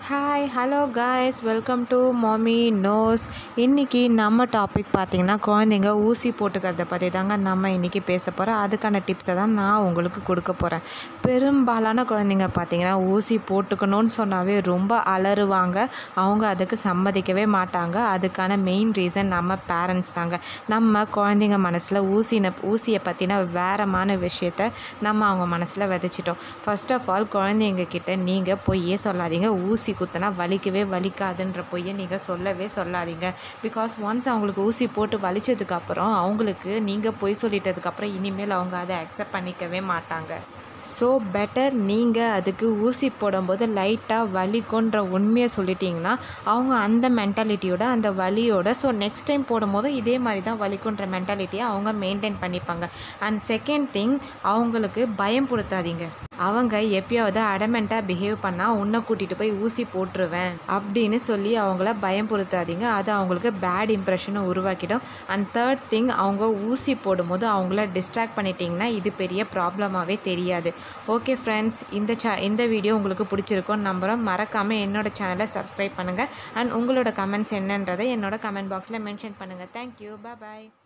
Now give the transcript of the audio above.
hi hello guys welcome to Mami knows இன்றைக்கி நம்ம topic பார்த்திங்கன்னா குழந்தைங்க ஊசி போட்டுக்கிறத பற்றி தாங்க நம்ம இன்றைக்கி பேச போகிறோம் அதுக்கான டிப்ஸை தான் நான் உங்களுக்கு கொடுக்க போகிறேன் பெரும்பாலான குழந்தைங்க பார்த்திங்கன்னா ஊசி போட்டுக்கணும்னு சொன்னாவே ரொம்ப அலறுவாங்க அவங்க அதுக்கு சம்மதிக்கவே மாட்டாங்க அதுக்கான மெயின் ரீசன் நம்ம பேரண்ட்ஸ் தாங்க நம்ம குழந்தைங்க மனசில் ஊசின ஊசியை பற்றின வேறமான விஷயத்த நம்ம அவங்க மனசில் விதைச்சிட்டோம் ஃபர்ஸ்ட் ஆஃப் ஆல் குழந்தைங்க கிட்ட நீங்கள் பொய்யே சொல்லாதீங்க ஊசி குத்துனா வலிக்கவே வலிக்காதுன்ற பொய்யை நீங்கள் சொல்லவே சொல்லாதீங்க பிகாஸ் ஒன்ஸ் அவங்களுக்கு ஊசி போட்டு வலிச்சதுக்கப்புறம் அவங்களுக்கு நீங்கள் பொய் சொல்லிட்டதுக்கப்புறம் இனிமேல் அவங்க அதை அக்செப்ட் பண்ணிக்கவே மாட்டாங்க ஸோ பெட்டர் நீங்கள் அதுக்கு ஊசி போடும்போது லைட்டாக வலிக்குன்ற உண்மையை சொல்லிட்டீங்கன்னா அவங்க அந்த மென்டாலிட்டியோட அந்த வலியோட ஸோ நெக்ஸ்ட் டைம் போடும்போது இதே மாதிரி தான் வலிக்குன்ற மென்டாலிட்டியை அவங்க மெயின்டைன் பண்ணிப்பாங்க அண்ட் செகண்ட் திங் அவங்களுக்கு பயம் கொடுத்தாதீங்க அவங்க எப்பயாவது அடமெண்ட்டாக பிஹேவ் பண்ணால் உன்னை கூட்டிகிட்டு போய் ஊசி போட்டுருவேன் அப்படின்னு சொல்லி அவங்கள பயம் பொருத்தாதீங்க அது அவங்களுக்கு பேட் இம்ப்ரெஷனை உருவாக்கிடும் அண்ட் தேர்ட் திங் அவங்க ஊசி போடும்போது அவங்கள டிஸ்ட்ராக்ட் பண்ணிட்டீங்கன்னா இது பெரிய ப்ராப்ளமாகவே தெரியாது ஓகே ஃப்ரெண்ட்ஸ் இந்த சே இந்த வீடியோ உங்களுக்கு பிடிச்சிருக்கோன்னு நம்புகிறோம் மறக்காமல் என்னோட சேனலை சப்ஸ்கிரைப் பண்ணுங்கள் அண்ட் உங்களோட கமெண்ட்ஸ் என்னன்றதை என்னோட கமெண்ட் பாக்ஸில் மென்ஷன் பண்ணுங்கள் தேங்க்யூ பாய்